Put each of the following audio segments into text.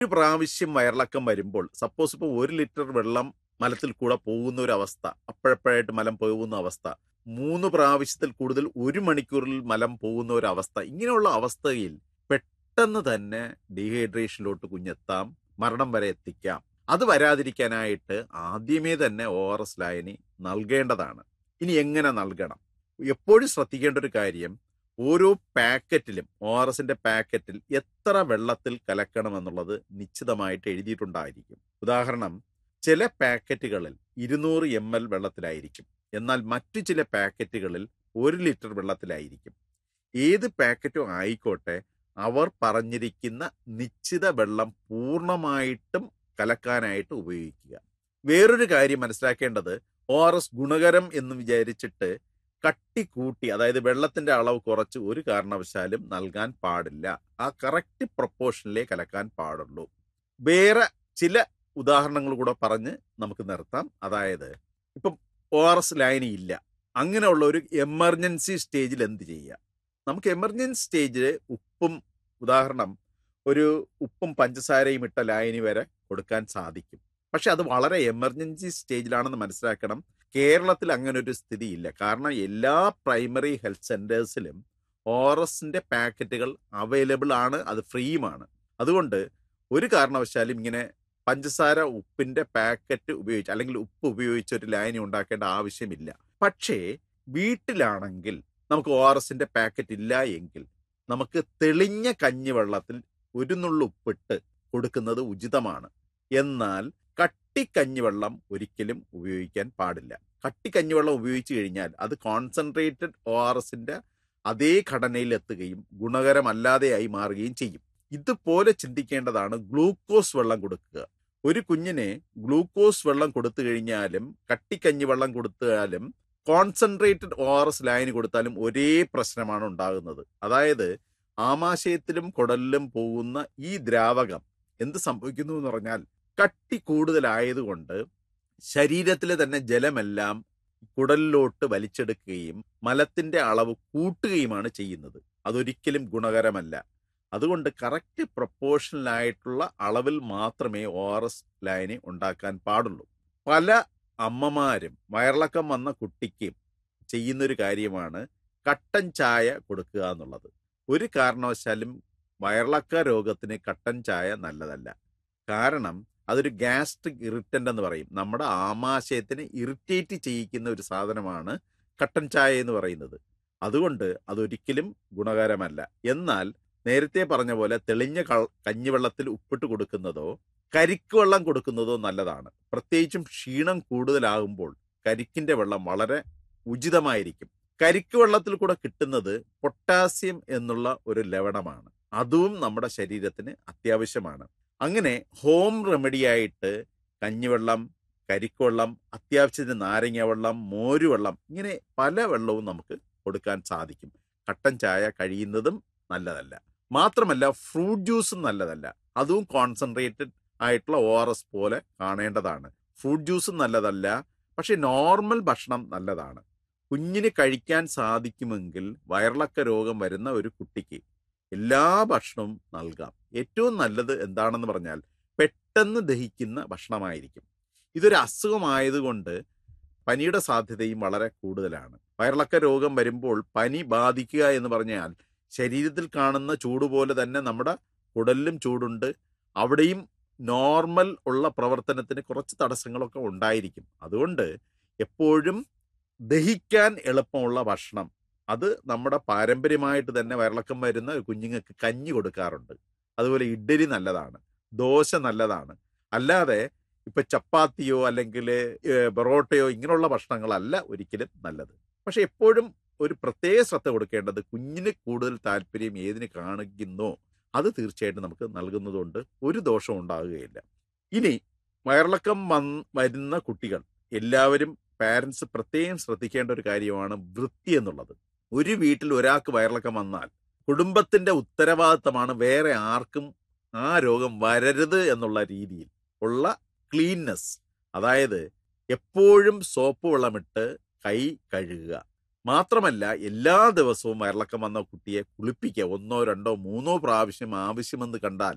ഒരു പ്രാവശ്യം വയറിളക്കം വരുമ്പോൾ സപ്പോസ് ഇപ്പോൾ ഒരു ലിറ്റർ വെള്ളം മലത്തിൽ കൂടെ പോകുന്ന ഒരു അവസ്ഥ അപ്പോഴപ്പോഴായിട്ട് മലം പോകുന്ന അവസ്ഥ മൂന്ന് പ്രാവശ്യത്തിൽ കൂടുതൽ ഒരു മണിക്കൂറിൽ മലം പോകുന്ന ഒരു അവസ്ഥ ഇങ്ങനെയുള്ള അവസ്ഥയിൽ പെട്ടെന്ന് തന്നെ ഡീഹൈഡ്രേഷനിലോട്ട് കുഞ്ഞെത്താം മരണം വരെ എത്തിക്കാം അത് വരാതിരിക്കാനായിട്ട് ആദ്യമേ തന്നെ ഒ ആർ എസ് ലായനി നൽകേണ്ടതാണ് ഇനി എങ്ങനെ നൽകണം എപ്പോഴും ശ്രദ്ധിക്കേണ്ട ഒരു കാര്യം ഓരോ പാക്കറ്റിലും ഒ ആർ എസിന്റെ പാക്കറ്റിൽ എത്ര വെള്ളത്തിൽ കലക്കണമെന്നുള്ളത് നിശ്ചിതമായിട്ട് എഴുതിയിട്ടുണ്ടായിരിക്കും ഉദാഹരണം ചില പാക്കറ്റുകളിൽ ഇരുന്നൂറ് എം എൽ വെള്ളത്തിലായിരിക്കും എന്നാൽ മറ്റു ചില പാക്കറ്റുകളിൽ ഒരു ലിറ്റർ വെള്ളത്തിലായിരിക്കും ഏത് പാക്കറ്റും ആയിക്കോട്ടെ അവർ പറഞ്ഞിരിക്കുന്ന നിശ്ചിത വെള്ളം പൂർണ്ണമായിട്ടും കലക്കാനായിട്ട് ഉപയോഗിക്കുക വേറൊരു കാര്യം മനസ്സിലാക്കേണ്ടത് ഒ ആർ എസ് ഗുണകരം എന്ന് വിചാരിച്ചിട്ട് കട്ടി കൂട്ടി അതായത് വെള്ളത്തിന്റെ അളവ് കുറച്ച് ഒരു കാരണവശാലും നൽകാൻ പാടില്ല ആ കറക്റ്റ് പ്രൊപ്പോർഷനിലേ കലക്കാൻ പാടുള്ളൂ വേറെ ചില ഉദാഹരണങ്ങൾ കൂടെ പറഞ്ഞ് നമുക്ക് നിർത്താം അതായത് ഇപ്പം ഒ ആർ എസ് ലൈനി ഇല്ല അങ്ങനെയുള്ള ഒരു എമർജൻസി സ്റ്റേജിൽ എന്ത് ചെയ്യുക നമുക്ക് എമർജൻസി സ്റ്റേജിൽ ഉപ്പും ഉദാഹരണം ഒരു ഉപ്പും പഞ്ചസാരയും ഇട്ട ലായനി വരെ കൊടുക്കാൻ സാധിക്കും പക്ഷെ അത് വളരെ എമർജൻസി സ്റ്റേജിലാണെന്ന് മനസ്സിലാക്കണം കേരളത്തിൽ അങ്ങനെ ഒരു സ്ഥിതി ഇല്ല കാരണം എല്ലാ പ്രൈമറി ഹെൽത്ത് സെന്റേഴ്സിലും ഓറസിന്റെ പാക്കറ്റുകൾ അവൈലബിൾ ആണ് അത് ഫ്രീയുമാണ് അതുകൊണ്ട് ഒരു കാരണവശാലും ഇങ്ങനെ പഞ്ചസാര ഉപ്പിന്റെ പാക്കറ്റ് ഉപയോഗിച്ച് അല്ലെങ്കിൽ ഉപ്പ് ഉപയോഗിച്ച് ഒരു ലായനി ഉണ്ടാക്കേണ്ട ആവശ്യമില്ല പക്ഷേ വീട്ടിലാണെങ്കിൽ നമുക്ക് ഒ ആർ എസിന്റെ പാക്കറ്റ് ഇല്ല എങ്കിൽ നമുക്ക് തെളിഞ്ഞ കഞ്ഞിവെള്ളത്തിൽ ഒരു നുള്ളു ഉപ്പിട്ട് കൊടുക്കുന്നത് ഉചിതമാണ് എന്നാൽ കട്ടിക്കഞ്ഞിവെള്ളം ഒരിക്കലും ഉപയോഗിക്കാൻ പാടില്ല കട്ടിക്കഞ്ഞിവെള്ളം ഉപയോഗിച്ചു കഴിഞ്ഞാൽ അത് കോൺസെൻട്രേറ്റഡ് ഒ ആർ എസിന്റെ അതേ ഘടനയിൽ എത്തുകയും ഗുണകരമല്ലാതെയായി മാറുകയും ചെയ്യും ഇതുപോലെ ചിന്തിക്കേണ്ടതാണ് ഗ്ലൂക്കോസ് വെള്ളം കൊടുക്കുക ഒരു കുഞ്ഞിനെ ഗ്ലൂക്കോസ് വെള്ളം കൊടുത്തു കഴിഞ്ഞാലും കട്ടിക്കഞ്ഞി വെള്ളം കൊടുത്താലും കോൺസെൻട്രേറ്റഡ് ഒ ആർ എസ് ലൈന് കൊടുത്താലും ഒരേ പ്രശ്നമാണ് ഉണ്ടാകുന്നത് അതായത് ആമാശയത്തിലും കുടലിലും പോകുന്ന ഈ ദ്രാവകം എന്ത് സംഭവിക്കുന്നു എന്ന് പറഞ്ഞാൽ കട്ടി കൂടുതലായതുകൊണ്ട് ശരീരത്തിലെ തന്നെ ജലമെല്ലാം കുടലിലോട്ട് വലിച്ചെടുക്കുകയും മലത്തിന്റെ അളവ് കൂട്ടുകയുമാണ് ചെയ്യുന്നത് അതൊരിക്കലും ഗുണകരമല്ല അതുകൊണ്ട് കറക്റ്റ് പ്രൊപ്പോർഷണലായിട്ടുള്ള അളവിൽ മാത്രമേ ഒ ആർ എസ് ലൈന് ഉണ്ടാക്കാൻ പാടുള്ളൂ പല അമ്മമാരും വയറിളക്കം വന്ന കുട്ടിക്ക് ചെയ്യുന്നൊരു കാര്യമാണ് കട്ടൻ ചായ കൊടുക്കുക എന്നുള്ളത് ഒരു കാരണവശാലും വയറിളക്ക രോഗത്തിന് കട്ടൻ ചായ നല്ലതല്ല കാരണം അതൊരു ഗ്യാസ്ട്രിക് ഇറിറ്റന്റ് എന്ന് പറയും നമ്മുടെ ആമാശയത്തിനെ ഇറിറ്റേറ്റ് ചെയ്യിക്കുന്ന ഒരു സാധനമാണ് കട്ടൻ ചായ എന്ന് പറയുന്നത് അതുകൊണ്ട് അതൊരിക്കലും ഗുണകരമല്ല എന്നാൽ നേരത്തെ പറഞ്ഞ പോലെ തെളിഞ്ഞ കഞ്ഞിവെള്ളത്തിൽ ഉപ്പിട്ട് കൊടുക്കുന്നതോ കരിക്ക് വെള്ളം കൊടുക്കുന്നതോ നല്ലതാണ് പ്രത്യേകിച്ചും ക്ഷീണം കൂടുതലാകുമ്പോൾ കരിക്കിന്റെ വെള്ളം വളരെ ഉചിതമായിരിക്കും കരിക്ക് വെള്ളത്തിൽ കൂടെ കിട്ടുന്നത് പൊട്ടാസ്യം എന്നുള്ള ഒരു ലവണമാണ് അതും നമ്മുടെ ശരീരത്തിന് അത്യാവശ്യമാണ് അങ്ങനെ ഹോം റെമഡിയായിട്ട് കഞ്ഞിവെള്ളം കരിക്കുവെള്ളം അത്യാവശ്യത്തിന് നാരങ്ങ വെള്ളം മോരുവെള്ളം ഇങ്ങനെ പല വെള്ളവും നമുക്ക് കൊടുക്കാൻ സാധിക്കും കട്ടൻ ചായ കഴിയുന്നതും നല്ലതല്ല മാത്രമല്ല ഫ്രൂട്ട് ജ്യൂസും നല്ലതല്ല അതും കോൺസെൻട്രേറ്റഡ് ആയിട്ടുള്ള ഒ ആർ എസ് പോലെ കാണേണ്ടതാണ് ഫ്രൂട്ട് ജ്യൂസും നല്ലതല്ല പക്ഷെ നോർമൽ ഭക്ഷണം നല്ലതാണ് കുഞ്ഞിന് കഴിക്കാൻ സാധിക്കുമെങ്കിൽ വയറിളക്ക രോഗം വരുന്ന ഒരു കുട്ടിക്ക് എല്ലാ ഭക്ഷണവും നൽകാം ഏറ്റവും നല്ലത് എന്താണെന്ന് പറഞ്ഞാൽ പെട്ടെന്ന് ദഹിക്കുന്ന ഭക്ഷണമായിരിക്കും ഇതൊരു അസുഖമായതുകൊണ്ട് പനിയുടെ സാധ്യതയും വളരെ കൂടുതലാണ് വയറിളക്ക രോഗം വരുമ്പോൾ പനി ബാധിക്കുക എന്ന് പറഞ്ഞാൽ ശരീരത്തിൽ കാണുന്ന ചൂട് പോലെ തന്നെ നമ്മുടെ കുടലിലും ചൂടുണ്ട് അവിടെയും നോർമൽ ഉള്ള പ്രവർത്തനത്തിന് കുറച്ച് തടസ്സങ്ങളൊക്കെ ഉണ്ടായിരിക്കും അതുകൊണ്ട് എപ്പോഴും ദഹിക്കാൻ എളുപ്പമുള്ള ഭക്ഷണം അത് നമ്മുടെ പാരമ്പര്യമായിട്ട് തന്നെ വയറിളക്കം വരുന്ന കുഞ്ഞുങ്ങൾക്ക് കഞ്ഞി കൊടുക്കാറുണ്ട് അതുപോലെ ഇഡ്ഡലി നല്ലതാണ് ദോശ നല്ലതാണ് അല്ലാതെ ഇപ്പൊ ചപ്പാത്തിയോ അല്ലെങ്കിൽ പൊറോട്ടയോ ഇങ്ങനെയുള്ള ഭക്ഷണങ്ങളല്ല ഒരിക്കലും നല്ലത് പക്ഷെ എപ്പോഴും ഒരു പ്രത്യേക ശ്രദ്ധ കൊടുക്കേണ്ടത് കുഞ്ഞിന് കൂടുതൽ താല്പര്യം ഏതിന് കാണിക്കുന്നോ അത് തീർച്ചയായിട്ടും നമുക്ക് നൽകുന്നതുകൊണ്ട് ഒരു ദോഷവും ഉണ്ടാകുകയില്ല ഇനി വയറിളക്കം വന്ന് വരുന്ന കുട്ടികൾ എല്ലാവരും പാരൻസ് പ്രത്യേകം ശ്രദ്ധിക്കേണ്ട ഒരു കാര്യമാണ് വൃത്തി എന്നുള്ളത് ഒരു വീട്ടിൽ ഒരാൾക്ക് വയറിളക്കം വന്നാൽ കുടുംബത്തിന്റെ ഉത്തരവാദിത്തമാണ് വേറെ ആർക്കും ആ രോഗം വരരുത് എന്നുള്ള രീതിയിൽ ഉള്ള ക്ലീൻനെസ് അതായത് എപ്പോഴും സോപ്പ് വെള്ളമിട്ട് കൈ കഴുകുക മാത്രമല്ല എല്ലാ ദിവസവും വയറിളക്കം വന്ന കുട്ടിയെ കുളിപ്പിക്കുക ഒന്നോ രണ്ടോ മൂന്നോ പ്രാവശ്യം ആവശ്യമെന്ന് കണ്ടാൽ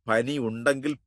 പനി ഉണ്ടെങ്കിൽ